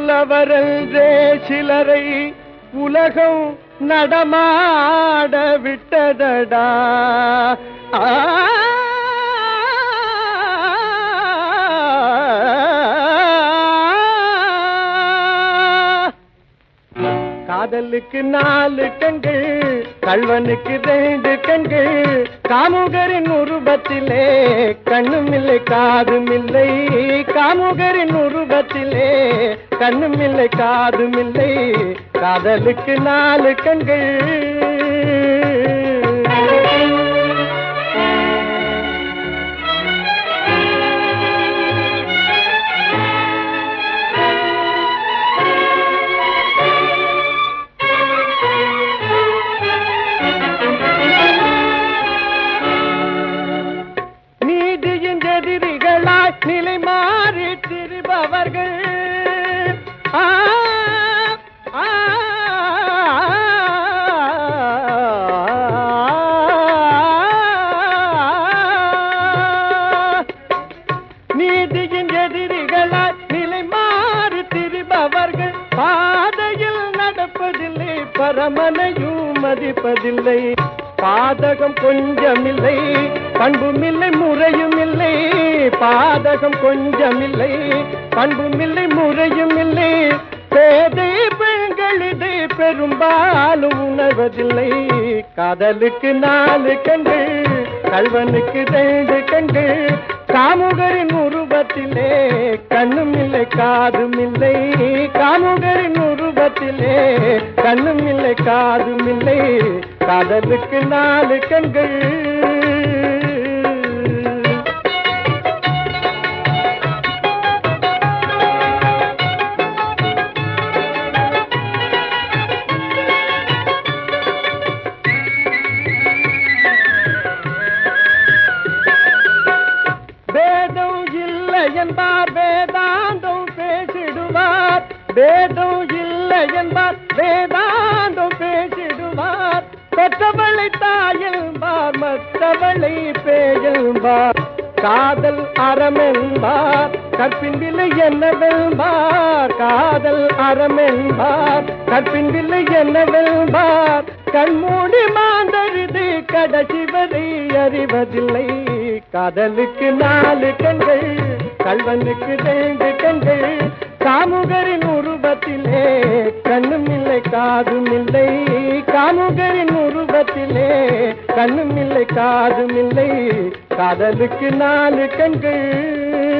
நல்லவரன்றே சிலரை உலகம் நடமாட விட்டதடா ஆ காதலுக்கு நாலு கண்கள் கல்வனுக்கு ரெண்டு கண்கள் காமுகரின் உருவத்திலே கண்ணும் இல்லை காதும் இல்லை காமுகரின் உருவத்திலே கண்ணும் இல்லை காதும் இல்லை காதலுக்கு நாலு கண்கள் நீதியின் எதிரிகளாய் நிலை மாறி திரிபவர்கள் ஆ, ஆ, நீதியின் எதிரிகளாய் நிலை மாறி திரிபவர்கள் பாதையில் நடப்பதில்லை பரமனையும் மதிப்பதில்லை பாதகம் கொஞ்சமில்லை பண்புமில்லை முறையும் இல்லை பாதகம் கொஞ்சமில்லை பண்புமில்லை முறையும் இல்லை பேதை பெண்கள் இதை பெரும்பாலும் உணர்வதில்லை காதலுக்கு நாலு கண்கள் கல்வனுக்கு ரெண்டு கண்கள் காமுகரின் உருவத்திலே கண்ணும் இல்லை காதும் இல்லை காமுகரின் உருவத்திலே கண்ணும் இல்லை காதும் இல்லை காதலுக்கு நாலு கண்கள் வேதம் இல்லை என்பார் வேதாந்தம் பேசிடுவார் வேதம் இல்லை என்பார் வேதாந்தம் பேசிடுவார் பெற்றவளை தாயெல்பார் மற்றவளை பேயல்பார் காதல் அறமென்பார் கற்பின் விலை என்னவென்பார் காதல் அறமென்பார் கற்பின் விலை என்னவென்பார் கண்மூடி மாந்தரிது கடைசி வரை அறிவதில்லை காதலுக்கு நாலு கண்கள் கல்வனுக்கு ரெண்டு கண்கள் காமுகரின் உருவத்திலே கண்ணும் இல்லை காதும் இல்லை காமுகரின் உருவத்திலே கண்ணும் இல்லை காதும் இல்லை காதலுக்கு நாலு கண்கள்